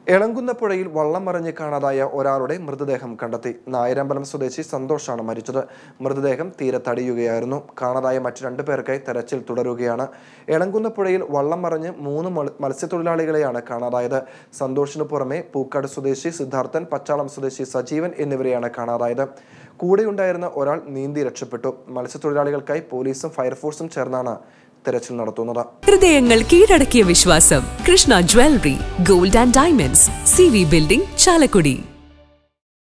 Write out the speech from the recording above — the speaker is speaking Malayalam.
എളങ്കുന്നപ്പുഴയിൽ വള്ളം മറിഞ്ഞ് കാണാതായ ഒരാളുടെ മൃതദേഹം കണ്ടെത്തി നായരമ്പലം സ്വദേശി സന്തോഷാണ് മരിച്ചത് മൃതദേഹം തീരെ തടിയുകയായിരുന്നു കാണാതായ മറ്റു രണ്ടു പേർക്കായി തെരച്ചിൽ തുടരുകയാണ് എളങ്കുന്നപ്പുഴയിൽ വള്ളം മറിഞ്ഞ് മൂന്ന് മൽ- മത്സ്യത്തൊഴിലാളികളെയാണ് കാണാതായത് സന്തോഷിന് പുറമെ പൂക്കാട് സ്വദേശി സിദ്ധാർത്ഥൻ പച്ചാളം സ്വദേശി സജീവൻ എന്നിവരെയാണ് കാണാതായത് കൂടെയുണ്ടായിരുന്ന ഒരാൾ നീന്തി രക്ഷപ്പെട്ടു മത്സ്യത്തൊഴിലാളികൾക്കായി പോലീസും ഫയർഫോഴ്സും ചേർന്നാണ് തെരച്ചിൽ നടത്തുന്നത് ഹൃദയങ്ങൾ കീഴടക്കിയ വിശ്വാസം Krishna jewellery gold and diamonds C V building Chalakudy